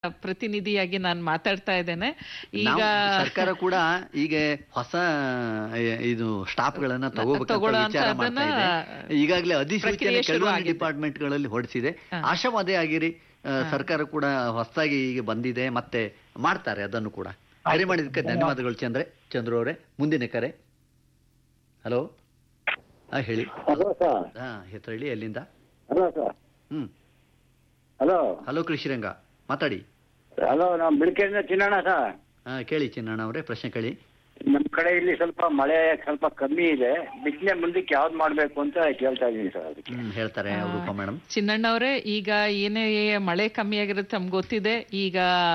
ಪ್ರತಿನಿಧಿಯಾಗಿ ನಾನು ಮಾತಾಡ್ತಾ ಇದ್ದೇನೆ ಈಗ ನಾವು ಸರ್ಕಾರ ಕೂಡ ಈಗ ಹೊಸ ಎ, ಇದು ಸ್ಟಾಫ್ ಗಳನ್ನ ತಗೋಬೇಕಂತ ತಗೊಳ್ಳೋ ವಿಚಾರ ಮಾಡ್ತಾ ಇದೆ ಅಂಥದ್ದನ್ನ ಈಗಾಗಲೇ ಅಧಿಸೂಚನೆ ಪ್ರಕ್ರಿಯೆ ಕೆಲವೊಂದು ಶುರುವಾಗಿದೆ. ಡಿಪಾರ್ಟ್ಮೆಂಟ್ ಗಳಲ್ಲಿ ಹೊರಡಿಸಿದೆ ಹಾ. ಆಶಾವಾದಿ ಆಗಿರಿ ಆ, ಸರ್ಕಾರ ಕೂಡ ಹೊಸದಾಗಿ ಈಗ ಬಂದಿದೆ ಮತ್ತೆ ಮಾಡ್ತಾರೆ ಅದನ್ನು ಕೂಡ ಕರೆ ಮಾಡಿದ್ದಕ್ಕೆ ಧನ್ಯವಾದಗಳು ಚಂದ್ರೆ ಚಂದ್ರು ಅವರೇ ಮುಂದಿನ ಕರೆ ಹಲೋ ಹಾ ಹೇಳಿ ಹಲೋ ಸರ್ ಹಾ ಹೆಸರು ಹೇಳಿ ಎಲ್ಲಿಂದ hello sir hmm hello hello Krishiranga ಮಾತಾಡಿ ಹಲೋ ನಾವು ಬಿಳಿಕೆಯಿಂದ ಚಿನ್ನಣ್ಣ ಸರ್ ಹಾ ಕೇಳಿ ಚಿನ್ನಣ್ಣ ಅವರೇ ಪ್ರಶ್ನೆ ಕೇಳಿ ನಮ್ಮ ಕಡೆ ಇಲ್ಲಿ ಸ್ವಲ್ಪ ಮಳೆ ಸ್ವಲ್ಪ ಕಮ್ಮಿ ಇದೆ ಬಿಸಿನೆ ಮುಂದಕ್ಕೆ ಯಾವ್ದು ಮಾಡಬೇಕು ಅಂತ ಕೇಳ್ತಾ ಇದ್ದೀನಿ ಸರ್ ಅದಕ್ಕೆ ಹ್ಮ್ ಹೇಳ್ತಾರೆ ರೂಪಾ ಮೇಡಮ್ ಚಿನ್ನಣ್ಣವ್ರೆ ಈಗ ಏನೇ ಮಳೆ ಕಮ್ಮಿ ಆಗಿರುತ್ತೆ ನಮ್ಗೆ ಗೊತ್ತಿದೆ ಈಗ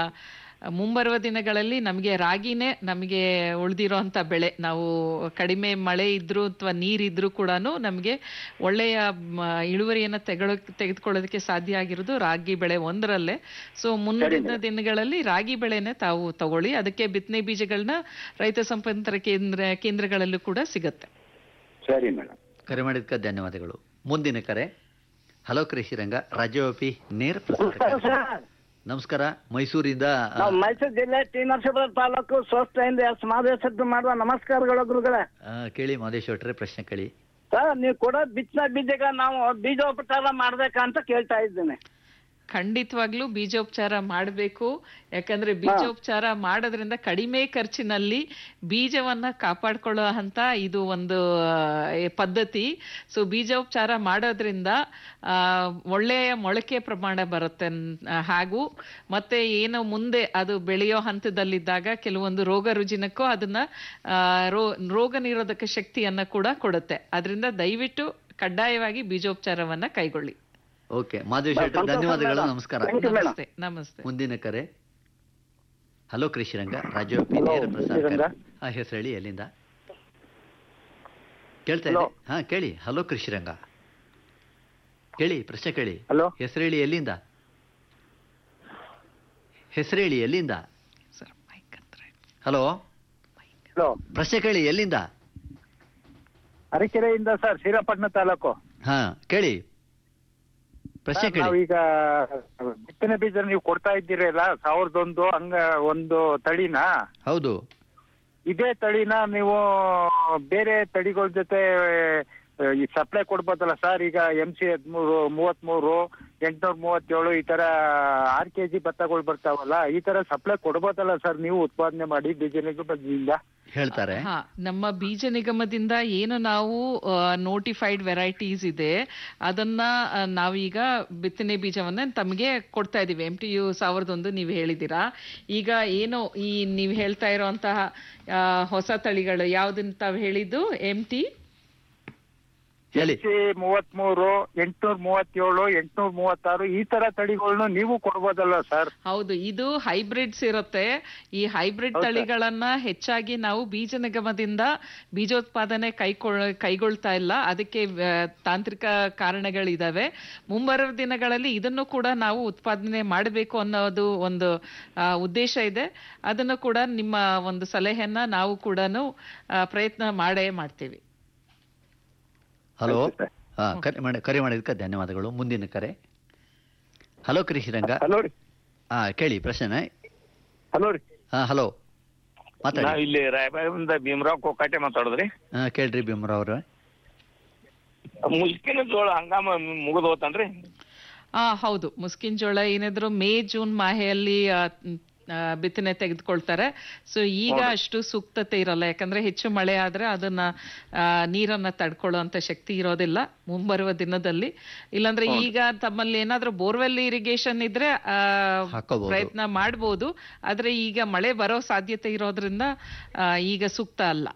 ಮುಂಬರುವ ದಿನಗಳಲ್ಲಿ ನಮಗೆ ರಾಗಿನೇ ನಮಗೆ ಉಳಿದಿರೋಂಥ ಬೆಳೆ ನಾವು ಕಡಿಮೆ ಮಳೆ ಇದ್ರೂ ಅಥವಾ ನೀರಿದ್ರೂ ಕೂಡ ನಮಗೆ ಒಳ್ಳೆಯ ಮ, ಇಳುವರಿಯನ್ನು ತೆಗೊಳ ತೆಗೆದುಕೊಳ್ಳೋದಕ್ಕೆ ಸಾಧ್ಯ ಆಗಿರೋದು ರಾಗಿ ಬೆಳೆ ಒಂದರಲ್ಲೇ ಸೊ ಮುಂದಿನ ದಿನಗಳಲ್ಲಿ ರಾಗಿ ಬೆಳೆನೇ ತಾವು ತಗೊಳ್ಳಿ ಅದಕ್ಕೆ ಬಿತ್ತನೆ ಬೀಜಗಳನ್ನ ರೈತ ಸಂಪನ್ಮೂಲ ಕೇಂದ್ರ ಕೇಂದ್ರಗಳಲ್ಲೂ ಕೂಡ ಸಿಗತ್ತೆ ಸರಿ ಮೇಡಮ್ ಕರೆ ಮಾಡಿದ್ದಕ್ಕೆ ಧನ್ಯವಾದಗಳು ಮುಂದಿನ ಕರೆ ಹಲೋ ಕೃಷಿರಂಗ ರಾಜ್ಯವ್ಯಾಪಿ ನೇರ ಪ್ರಸಾರ ನಮಸ್ಕಾರ ಮೈಸೂರಿಂದ ಆ, ನಾವು ಮೈಸೂರು ಜಿಲ್ಲೆ ಟಿ ನರಸೀಪುರ ತಾಲೂಕು ಸ್ವಸ್ಥೆಯಿಂದ ಎಸ್ ಮಾದೇಶದ್ದು ಮಾಡುವ ನಮಸ್ಕಾರಗಳು ಗುರುಗಳೇ ಆ, ಕೇಳಿ ಮಾದೇಶ್ವಟ್ರೆ ಪ್ರಶ್ನೆ ಕೇಳಿ ಸರ್ ನೀವು ಕೊಡೋ ಬಿತ್ತನೆ ಬೀಜಗ ನಾವು ಬೀಜೋಪಚಾರ ಮಾಡ್ಬೇಕಂತ ಕೇಳ್ತಾ ಇದ್ದೇನೆ ಖಂಡಿತವಾಗ್ಲೂ ಬೀಜೋಪಚಾರ ಮಾಡಬೇಕು ಯಾಕಂದ್ರೆ ಬೀಜೋಪಚಾರ ಮಾಡೋದ್ರಿಂದ ಕಡಿಮೆ ಖರ್ಚಿನಲ್ಲಿ ಬೀಜವನ್ನ ಕಾಪಾಡ್ಕೊಳ್ಳೋ ಅಂತ ಇದು ಒಂದು ಆ, ಪದ್ಧತಿ ಸೊ ಬೀಜೋಪಚಾರ ಮಾಡೋದ್ರಿಂದ ಆ, ಒಳ್ಳೆಯ ಮೊಳಕೆ ಪ್ರಮಾಣ ಬರುತ್ತೆ ನ್- ಆ, ಹಾಗೂ ಮತ್ತೆ ಏನು ಮುಂದೆ ಅದು ಬೆಳೆಯೋ ಹಂತದಲ್ಲಿದ್ದಾಗ ಕೆಲವೊಂದು ರೋಗ ರುಜಿನಕ್ಕೂ ಅದನ್ನ ಆ, ರೋ ರೋಗ ನಿರೋಧಕ ಶಕ್ತಿಯನ್ನ ಕೂಡ ಕೊಡುತ್ತೆ ಅದರಿಂದ ದಯವಿಟ್ಟು ಕಡ್ಡಾಯವಾಗಿ ಬೀಜೋಪಚಾರವನ್ನ ಕೈಗೊಳ್ಳಿ ಓಕೆ ಮಾದೇಶ್ವಟ್ರೆ ಧನ್ಯವಾದಗಳು ನಮಸ್ಕಾರ ನಮಸ್ತೆ ನಮಸ್ತೆ ಮುಂದಿನ ಕರೆ ಹಲೋ ಕೃಷಿರಂಗ ರಾಜ್ಯವ್ಯಾಪಿ ನೇರ ಪ್ರಸಾರ ಕೃಷಿರಂಗ. ಹಾ ಹೆಸರು ಹೇಳಿ ಎಲ್ಲಿಂದ ಕೇಳ್ತಾ ಇದೆ ಹಾ ಕೇಳಿ ಹಲೋ ಕೃಷಿರಂಗ ಕೇಳಿ ಪ್ರಶ್ನೆ ಕೇಳಿ ಹಲೋ ಹೆಸರು ಹೇಳಿ ಎಲ್ಲಿಂದ ಹೆಸರು ಹೇಳಿ ಎಲ್ಲಿಂದ ಸರ್ ಮೈಕ್ ಹತ್ರ ಹಲೋ ಹಲೋ ಪ್ರಶ್ನೆ ಕೇಳಿ ಎಲ್ಲಿಂದ ಅರಕೆರೆಯಿಂದ ಸರ್ ಶ್ರೀರಂಗಪಟ್ಟಣ ತಾಲೂಕು ಹಾ ಕೇಳಿ ಪ್ರಶ್ನೆ ಕೇಳಿ ನಾವೀಗ ಬಿತ್ತನೆ ಬೀಜ ನೀವು ಕೊಡ್ತಾ ಇದ್ದೀರಲ್ಲ ಸಾವಿರದ ಒಂದು ಹಂಗ ಒಂದು ತಳಿನ ಹೌದು ಇದೇ ತಳಿನ ನೀವು ಬೇರೆ ತಳಿಗಳ ಜೊತೆ ಆ, ಈ ಸಪ್ಲೈ ಕೊಡ್ಬೋದಲ್ಲ ಸರ್ ಈಗ ಎಂ ಸಿ ಹದಿಮೂರು ಮೂವತ್ಮೂರು ಎಂಟ್ನೂರ ಮೂವತ್ತೇಳು ಈ ತರ ಆರ್ ಕೆ ಜಿ ಭತ್ತಗಳು ಬರ್ತಾವಲ್ಲ ಈ ತರ ಸಪ್ಲೈ ಕೊಡ್ಬೋದಲ್ಲ ಸರ್ ನೀವು ಉತ್ಪಾದನೆ ಮಾಡಿ ಬೀಜನಿಂದ ಹೇಳ್ತಾರೆ ಹಾ ನಮ್ಮ ಬೀಜ ನಿಗಮದಿಂದ ಏನು ನಾವು ನೋಟಿಫೈಡ್ ವೆರೈಟೀಸ್ ಇದೆ ಅದನ್ನ ಆ, ನಾವೀಗ ಬಿತ್ತನೆ ಬೀಜವನ್ನ ತಮಗೆ ಕೊಡ್ತಾ ಇದೀವಿ ಎಂ ಟಿ ಯು ಸಾವಿರದ ಒಂದು ನೀವು ಹೇಳಿದ್ದೀರಾ ಈಗ ಏನು ಈ ನೀವು ಹೇಳ್ತಾ ಇರೋಂತಹ ಆ, ಹೊಸ ತಳಿಗಳು ಯಾವ್ದನ್ನ ತಾವು ಹೇಳಿದ್ದು ಎಂ ಟಿ ಹೇಳಿ ಸಿ ಮೂವತ್ಮೂರು ಎಂಟ್ನೂರ ಮೂವತ್ತೇಳು ಎಂಟ್ನೂರ ಮೂವತ್ತಾರು ಈ ತರ ತಳಿಗಳನ್ನು ನೀವು ಕೊಡ್ಬೋದಲ್ಲ ಸರ್ ಹೌದು ಇದು ಹೈಬ್ರಿಡ್ಸ್ ಇರುತ್ತೆ ಈ ಹೈಬ್ರಿಡ್ ತಳಿಗಳನ್ನ ಹೆಚ್ಚಾಗಿ ನಾವು ಬೀಜ ನಿಗಮದಿಂದ ಬೀಜೋತ್ಪಾದನೆ ಕೈಗೊಳ್ ಕೈಗೊಳ್ತಾ ಇಲ್ಲ ಅದಕ್ಕೆ ಆ, ತಾಂತ್ರಿಕ ಕಾರಣಗಳಿದಾವೆ ಮುಂಬರುವ ದಿನಗಳಲ್ಲಿ ಇದನ್ನು ಕೂಡ ನಾವು ಉತ್ಪಾದನೆ ಮಾಡಬೇಕು ಅನ್ನೋದು ಒಂದು ಆ, ಉದ್ದೇಶ ಇದೆ ಅದನ್ನು ಕೂಡ ನಿಮ್ಮ ಒಂದು ಸಲಹೆಯನ್ನ ನಾವು ಕೂಡ ಪ್ರಯತ್ನ ಮಾಡೇ ಮಾಡ್ತೀವಿ ಹಲೋ ಹಾ ಕರೆ ಮಾಡಿ ಕರೆ ಮಾಡಿದ್ದಕ್ಕೆ ಧನ್ಯವಾದಗಳು ಮುಂದಿನ ಕರೆ ಹಲೋ ಕೃಷಿರಂಗ ಹಲೋ ರೀ ಹಾ ಕೇಳಿ ಪ್ರಶ್ನೆ ಹಲೋ ರೀ ಹಾ ಹಲೋ ಮಾತಾಡಿ ನಾವ್ ಇಲ್ಲಿ ರಾಯಬಾಗದಿಂದ ಭೀಮರಾವ್ ಕೋಕಾಟೆ ಮಾತಾಡಿದ್ರಿ ಹಾ ಕೇಳ್ರಿ ಭೀಮರಾವ್ ಅವ್ರೆ ಮುಸ್ಕಿನ ಜೋಳ ಹಂಗಾಮ ಮುಗಿದ್ ಹೋತನ್ರಿ ಆ ಹೌದು ಮುಸ್ಕಿನ್ ಜೋಳ ಏನಿದ್ರು ಮೇ ಜೂನ್ ಮಾಹೆಯಲ್ಲಿ ಆ, ಮ್, ಆ, ಬಿತ್ತನೆ ತೆಗೆದುಕೊಳ್ತಾರೆ ಸೊ ಈಗ ಅಷ್ಟು ಸೂಕ್ತತೆ ಇರಲ್ಲ ಯಾಕಂದ್ರೆ ಹೆಚ್ಚು ಮಳೆ ಆದ್ರೆ ಅದನ್ನ ಆ, ನೀರನ್ನ ತಡ್ಕೊಳ್ಳುವಂತ ಶಕ್ತಿ ಇರೋದಿಲ್ಲ ಮುಂಬರುವ ದಿನದಲ್ಲಿ ಇಲ್ಲಾಂದ್ರೆ ಈಗ ತಮ್ಮಲ್ಲಿ ಏನಾದ್ರೂ ಬೋರ್ವೆಲ್ ಇರಿಗೇಷನ್ ಇದ್ರೆ ಆ, ಹಾಕೋಬಹುದು. ಪ್ರಯತ್ನ ಮಾಡ್ಬೋದು ಆದ್ರೆ ಈಗ ಮಳೆ ಬರೋ ಸಾಧ್ಯತೆ ಇರೋದ್ರಿಂದ ಆ, ಈಗ ಸೂಕ್ತ ಅಲ್ಲ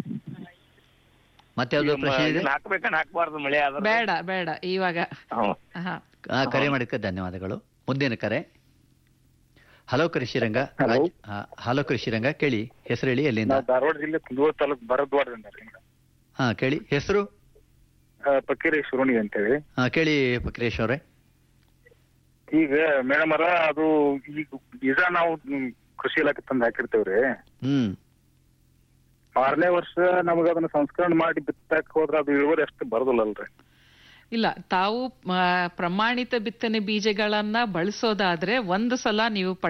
ಮತ್ತೆ ಯಾವ್ದು ಪ್ರಶ್ನೆ ಇದೆ ಹಾಕ್ಬೇಕನ್ ಹಾಕ್ಬಾರ್ದು ಮಳೆ ಆದ್ರ ಬೇಡ ಬೇಡ ಇವಾಗ ಹ್ಮ್. ಹಾ ಹಾ, ಕರೆ ಮಾಡಿದ್ದಕ್ಕೆ ಧನ್ಯವಾದಗಳು ಮುಂದಿನ ಕರೆ ಹಲೋ ಕೃಷಿರಂಗ ರಾಜ್- ಹಾ, ಹಲೋ ಕೃಷಿರಂಗ ಕೇಳಿ ಹೆಸರು ಹೇಳಿ ಎಲ್ಲಿಂದ ನಾವು ಧಾರವಾಡ ಜಿಲ್ಲೆ ಕುಂದೂರು ತಾಲೂಕು ಭರದ್ವಾರದಿಂದ ರೀ ಹಾ ಕೇಳಿ ಹೆಸರು ಪಕ್ಕೀರಿ ಸುರುಣಿ ಅಂತೇಳಿ ಹಾ ಕೇಳಿ ಪಕ್ರೇಶ್ ಅವರೇ ಈಗ ಮೇಡಮ್ ಅರ ಅದು ಈಗ ಬೀಜ ನಾವು ಹ್ಮ್, ಕೃಷಿ ಇಲಾಖೆ ತಂದು ಹಾಕಿರ್ತೇವ್ರಿ ಹ್ಮ್ ಆರನೇ ವರ್ಷ ನಮಗ ಅದನ್ನ ಸಂಸ್ಕರಣೆ ಮಾಡಿ ಬಿತ್ತಾಕ ಹೋದ್ರ ಅದು ಇಳುವರಿ ಅಷ್ಟು ಬರೋದಿಲ್ಲಲ್ರಿ ಇಲ್ಲ ತಾವು ಆ, ಪ್ರಮಾಣಿತ ಬಿತ್ತನೆ ಬೀಜಗಳನ್ನ ಬಳಸೋದಾದ್ರೆ ಒಂದು ಸಲ ನೀವು